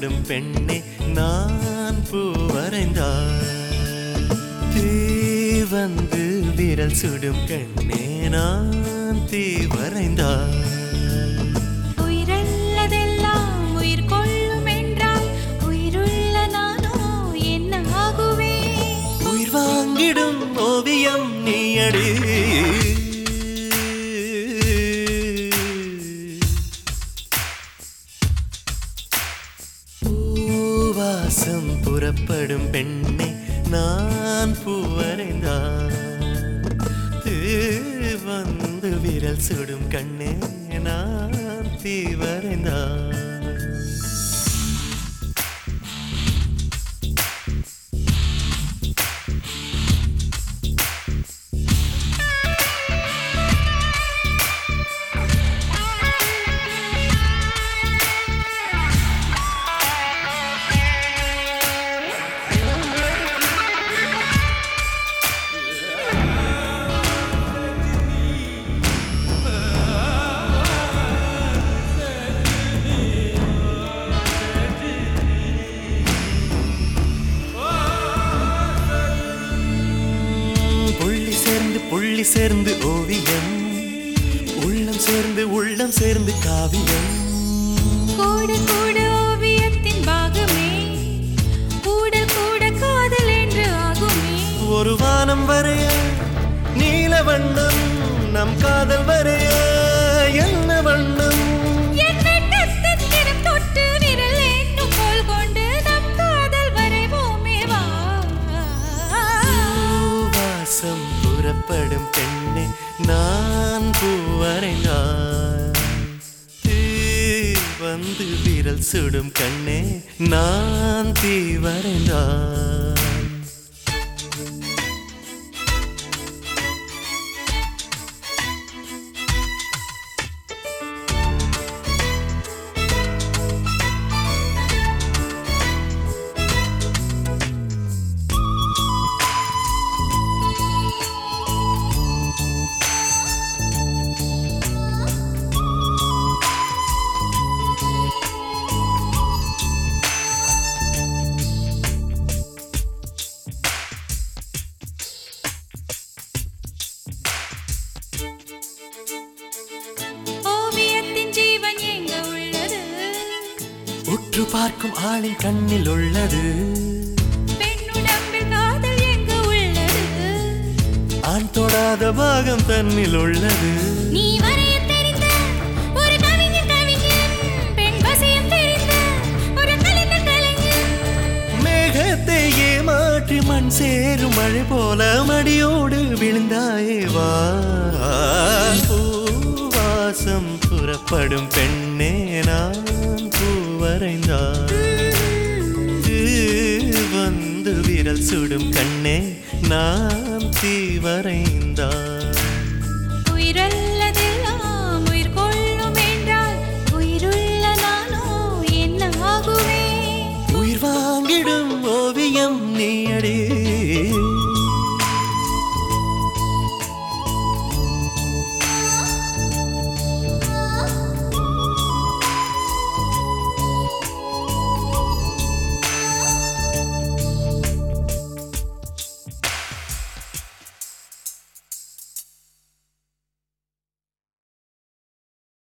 புறப்படும் பெண்ணே நான் பூ வரைந்தார் தீ வந்து விரல் சுடும் கண்ணே நான் தீ வரைந்தார் உயிரல்லதெல்லாம் உயிர் கொள்ளும் என்றால் உயிருள்ள நானோ என்ன ஆகுவேன் உயிர் வாங்கிடும் ஓவியம் நீ அடி பூவாசம் புறப்படும் பெண்ணே நான் பூவரைந்தான் வந்து விரல் சுடும் கண்ணே நான் தீ வரைந்தான் புள்ளி சேர்ந்து புள்ளி சேர்ந்து ஓவியம் உள்ளம் சேர்ந்து உள்ளம் சேர்ந்து காவியம் கூட கூட ஓவியத்தின் பாகமே கூடல் கூட காதல் என்று ஆகுமே ஒரு வானம் வரைய நீல வண்ணம் நம் காதல் வரைய என்ன வண்ணம் என் வெட்டத்தின் தினம் தொட்டு விரல் என்னும் கோல் கொண்டு நம் காதல் வரைவோமே வா வாசம் புறப்படும் பெண்ணே நான் பூவரைந்தான் தீ வந்து விரல் சுடும் கண்ணே நான் தீ வரைந்தான் ஓவியத்தின் ஜீவன் எங்க உள்ளது உற்று பார்க்கும் ஆளின் கண்ணில் உள்ளது பெண்ணுடம்பில் காதல் எங்க உள்ளது ஆண் தொடாத பாகம் தன்னில் உள்ளது நீ வரைய தெரிந்த ஒரு கவிஞன் கவிஞன் பெண் வசியம் தெரிந்த ஒரு கலைஞர் கலைஞன் மேகத்தை ஏமாற்றி மண் சேரும் மழை போல மடியோடு விழுந்தாயே வா பூவாசம் புறப்படும் பெண்ணே நான் பூவரைந்தான் வந்து விரல் சுடும் கண்ணே நான் தீ வரைந்தான் உயிரல்ல